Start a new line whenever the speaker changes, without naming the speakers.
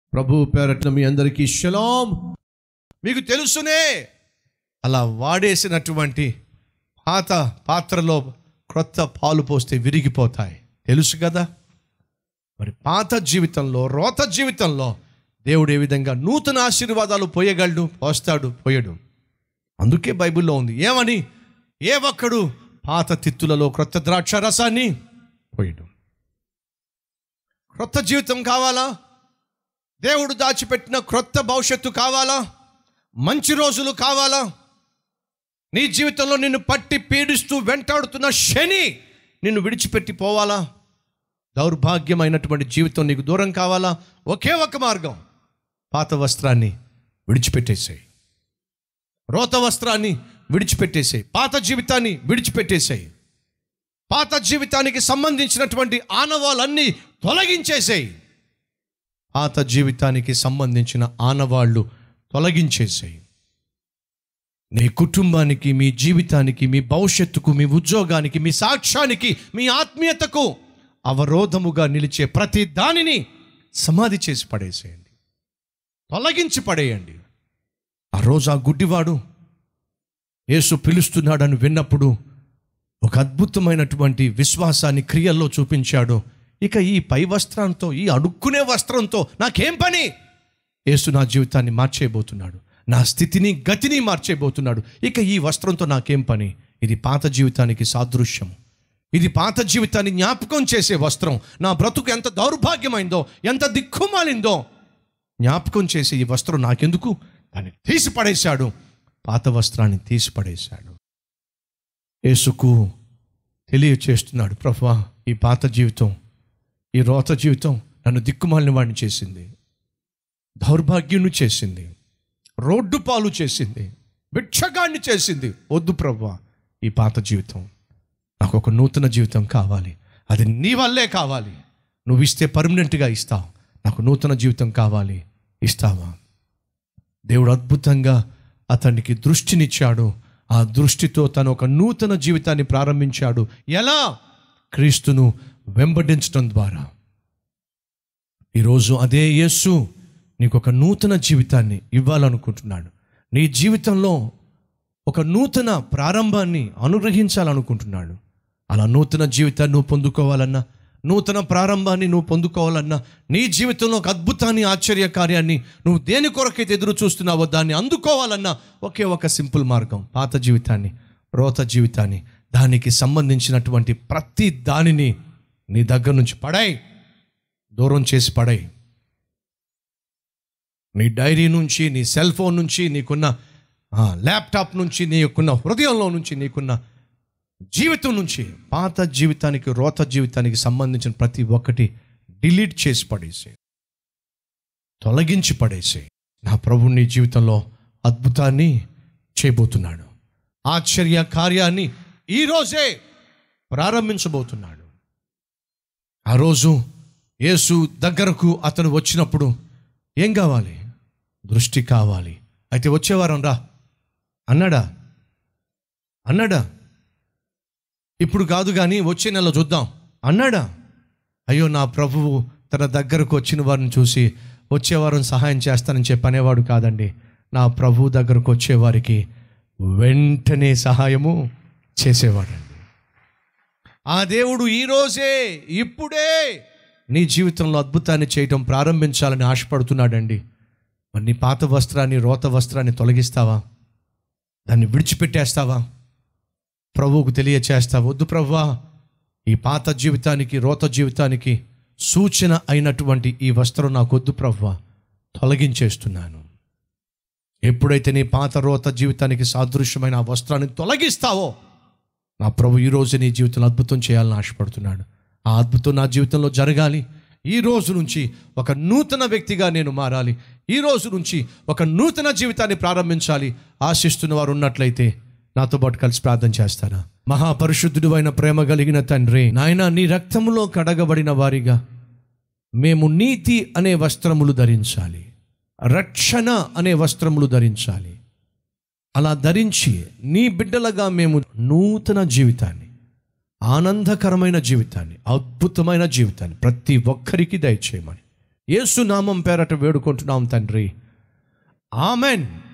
ప్రభు పేరట్న మీ అందరికీ షలాం మీకు తెలుసునే అలా వాడేసినటువంటి పాత పాత్రలో క్రొత్త పాలు పోస్తే విరిగిపోతాయి తెలుసు కదా మరి పాత జీవితంలో రోత జీవితంలో దేవుడు ఏ విధంగా నూతన ఆశీర్వాదాలు పోయగలడు పోస్తాడు పోయడు అందుకే బైబిల్లో ఉంది ఏమని ఏ ఒక్కడు పాత తిత్తులలో క్రొత్త ద్రాక్ష రసాన్ని పోయడు క్రొత్త జీవితం కావాలా దేవుడు దాచిపెట్టిన క్రొత్త భవిష్యత్తు కావాలా మంచి రోజులు కావాలా నీ జీవితంలో నిన్ను పట్టి పీడిస్తూ వెంటాడుతున్న శని నిన్ను విడిచిపెట్టి పోవాలా దౌర్భాగ్యమైనటువంటి జీవితం నీకు దూరం కావాలా ఒకే ఒక మార్గం పాత వస్త్రాన్ని విడిచిపెట్టేసేయి రోత వస్త్రాన్ని విడిచిపెట్టేసేయి పాత జీవితాన్ని విడిచిపెట్టేసేయి పాత జీవితానికి సంబంధించినటువంటి ఆనవాళ్ళన్నీ తొలగించేసేయి పాత జీవితానికి సంబంధించిన ఆనవాళ్ళు తొలగించేసేయి నీ కుటుంబానికి మీ జీవితానికి మీ భవిష్యత్తుకు మీ ఉద్యోగానికి మీ సాక్ష్యానికి మీ ఆత్మీయతకు అవరోధముగా నిలిచే ప్రతి దానిని సమాధి చేసి పడేసేయండి తొలగించి పడేయండి ఆ రోజు ఆ గుడ్డివాడు యేసు పిలుస్తున్నాడని విన్నప్పుడు ఒక అద్భుతమైనటువంటి విశ్వాసాన్ని క్రియల్లో చూపించాడు ఇక ఈ పై వస్త్రంతో ఈ అడుక్కునే వస్త్రంతో నాకేం పని యేసు నా జీవితాన్ని మార్చేయబోతున్నాడు నా స్థితిని గతిని మార్చేయబోతున్నాడు ఇక ఈ వస్త్రంతో నాకేం పని ఇది పాత జీవితానికి సాదృశ్యం ఇది పాత జీవితాన్ని జ్ఞాపకం చేసే వస్త్రం నా బ్రతుకు ఎంత దౌర్భాగ్యమైందో ఎంత దిక్కుమాలిందో జ్ఞాపకం చేసే ఈ వస్త్రం నాకెందుకు దాన్ని తీసి పడేశాడు పాత వస్త్రాన్ని తీసి పడేశాడు యేసుకు తెలియచేస్తున్నాడు ప్రభా ఈ పాత జీవితం ఈ రోత జీవితం నన్ను దిక్కుమాలిన వాడిని చేసింది దౌర్భాగ్యుని చేసింది రోడ్డు పాలు చేసింది భిక్షగాన్ని చేసింది వద్దు ప్రభా ఈ పాత జీవితం నాకు ఒక నూతన జీవితం కావాలి అది నీ వల్లే కావాలి నువ్వు ఇస్తే పర్మనెంట్గా ఇస్తావు నాకు నూతన జీవితం కావాలి ఇస్తావా దేవుడు అద్భుతంగా అతనికి దృష్టినిచ్చాడు ఆ దృష్టితో తను ఒక నూతన జీవితాన్ని ప్రారంభించాడు ఎలా క్రీస్తును వెంబడించడం ద్వారా ఈరోజు అదే యేసు నీకు ఒక నూతన జీవితాన్ని ఇవ్వాలనుకుంటున్నాడు నీ జీవితంలో ఒక నూతన ప్రారంభాన్ని అనుగ్రహించాలనుకుంటున్నాడు అలా నూతన జీవితాన్ని నువ్వు పొందుకోవాలన్నా నూతన ప్రారంభాన్ని నువ్వు పొందుకోవాలన్నా నీ జీవితంలో ఒక అద్భుతాన్ని ఆశ్చర్య కార్యాన్ని నువ్వు దేని కొరకైతే ఎదురు చూస్తున్నావో దాన్ని అందుకోవాలన్నా ఒకే ఒక సింపుల్ మార్గం పాత జీవితాన్ని రోత జీవితాన్ని దానికి సంబంధించినటువంటి ప్రతి దానిని నీ దగ్గర నుంచి పడాయి దూరం చేసి పడాయి నీ డైరీ నుంచి నీ సెల్ ఫోన్ నుంచి నీకున్న ఆ, ల్యాప్టాప్ నుంచి నీకున్న హృదయంలో నుంచి నీకున్న జీవితం నుంచి పాత జీవితానికి రోత జీవితానికి సంబంధించిన ప్రతి ఒక్కటి డిలీట్ చేసి పడేసి తొలగించి పడేసి నా ప్రభు నీ జీవితంలో అద్భుతాన్ని చేయబోతున్నాడు ఆశ్చర్య కార్యాన్ని ఈరోజే ప్రారంభించబోతున్నాడు ఆ రోజు యేసు దగ్గరకు అతను వచ్చినప్పుడు ఏం కావాలి దృష్టి కావాలి అయితే వచ్చేవారం రా అన్నాడా అన్నాడా ఇప్పుడు కాదు కానీ వచ్చే నెల చూద్దాం అన్నాడా అయ్యో నా ప్రభువు తన దగ్గరకు వచ్చిన వారిని చూసి వచ్చేవారం సహాయం చేస్తానని చెప్పి అనేవాడు కాదండి నా ప్రభువు దగ్గరకు వచ్చేవారికి వెంటనే సహాయము చేసేవాడండి ఆ దేవుడు ఈరోజే ఇప్పుడే నీ జీవితంలో అద్భుతాన్ని చేయటం ప్రారంభించాలని ఆశపడుతున్నాడండి మరి నీ పాత వస్త్రాన్ని రోత వస్త్రాన్ని తొలగిస్తావా దాన్ని విడిచిపెట్టేస్తావా ప్రభువుకు తెలియచేస్తావా వద్దు ప్రభువా ఈ పాత జీవితానికి రోత జీవితానికి సూచన అయినటువంటి ఈ వస్త్రం నాకు వద్దు ప్రభువా తొలగించేస్తున్నాను ఎప్పుడైతే నీ పాత రోత జీవితానికి సాదృశ్యమైన ఆ వస్త్రాన్ని తొలగిస్తావో నా ప్రభు ఈరోజు నీ జీవితంలో అద్భుతం చేయాలని ఆశపడుతున్నాడు ఆ అద్భుతం నా జీవితంలో జరగాలి ఈ రోజు నుంచి ఒక నూతన వ్యక్తిగా నేను మారాలి ఈ రోజు నుంచి ఒక నూతన జీవితాన్ని ప్రారంభించాలి ఆశిస్తున్న వారు ఉన్నట్లయితే నాతో పాటు కలిసి ప్రార్థన చేస్తారా మహాపరిశుద్ధుడు అయిన ప్రేమ కలిగిన తండ్రి నాయన నీ రక్తములో కడగబడిన వారిగా మేము నీతి అనే వస్త్రములు ధరించాలి రక్షణ అనే వస్త్రములు ధరించాలి అలా ధరించి నీ బిడ్డలుగా మేము నూతన జీవితాన్ని ఆనందకరమైన జీవితాన్ని అద్భుతమైన జీవితాన్ని ప్రతి ఒక్కరికి దయచేయమని యేసు నామం పేరట వేడుకుంటున్నాం తండ్రి ఆమెన్